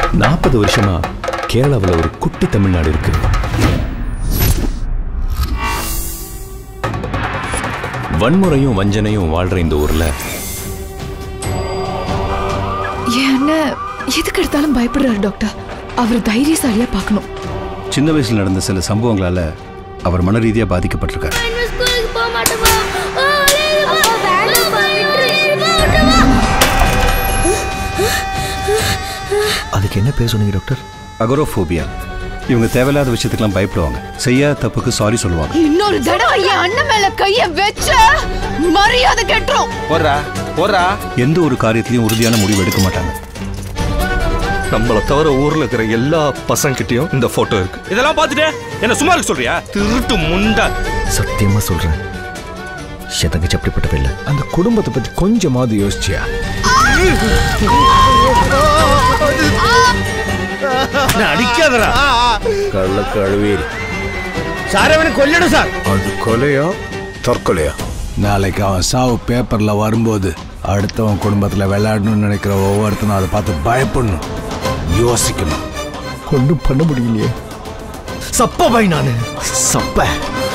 நாற்பது வருஷமா கேரளாவில் ஒரு குட்டி தமிழ்நாடு இருக்கு வன்முறையும் வஞ்சனையும் வாழ்ற இந்த ஊர்ல என் அண்ணன் எதுக்கு எடுத்தாலும் பயப்படுறாரு டாக்டர் அவர் தைரியசாலியா பார்க்கணும் சின்ன வயசுல நடந்த சில சம்பவங்களால அவர் மன ரீதியா பாதிக்கப்பட்டிருக்காரு ஸ்கூலுக்கு போக மாட்டோமா வேண்டாம்ப்பா விட்டுரு அதுக்கு என்ன பேர் சொன்னீங்க டாக்டர் அகரோஃபோபியா இவங்க தேவையில்லாத விஷயத்துக்கெல்லாம் பயப்படுவாங்க செய்யாத தப்புக்கு சாரி சொல்லுவாங்க இன்னொரு தடவை என் அண்ணன் மேல கைய வச்ச மரியாதை கெட்டுரும் போடுறா போடுறா எந்த ஒரு காரியத்திலையும் உறுதியான முடிவு எடுக்க மாட்டாங்க நம்மளை தவிர ஊர்ல இருக்கிற எல்லா பசங்கிட்டயும் இந்த போட்டோ இருக்கு இதெல்லாம் பார்த்துட்டு என்ன சும்மா இருக்க சொல்றியா திருட்டு முண்டா சத்தியமா சொல்றேன் என் தங்கச்சி அப்படிப்பட்டவ இல்லை அந்த குடும்பத்தை பத்தி கொஞ்சமாவது யோசிச்சியா அடிக்காதடா கள்ள கழுவீர் சார் அவனை கொல்லணும் சார் அது கொலையா தற்கொலையா நாளைக்கு அவன் சாவு பேப்பர்ல வரும்போது அடுத்தவன் குடும்பத்துல விளையாடணும்னு நினைக்கிற ஒவ்வொருத்தனும் அதை பார்த்து பயப்படணும் யோசிக்கணும் ஒன்றும் பண்ண முடியலையே சப்ப பை நானு சப்ப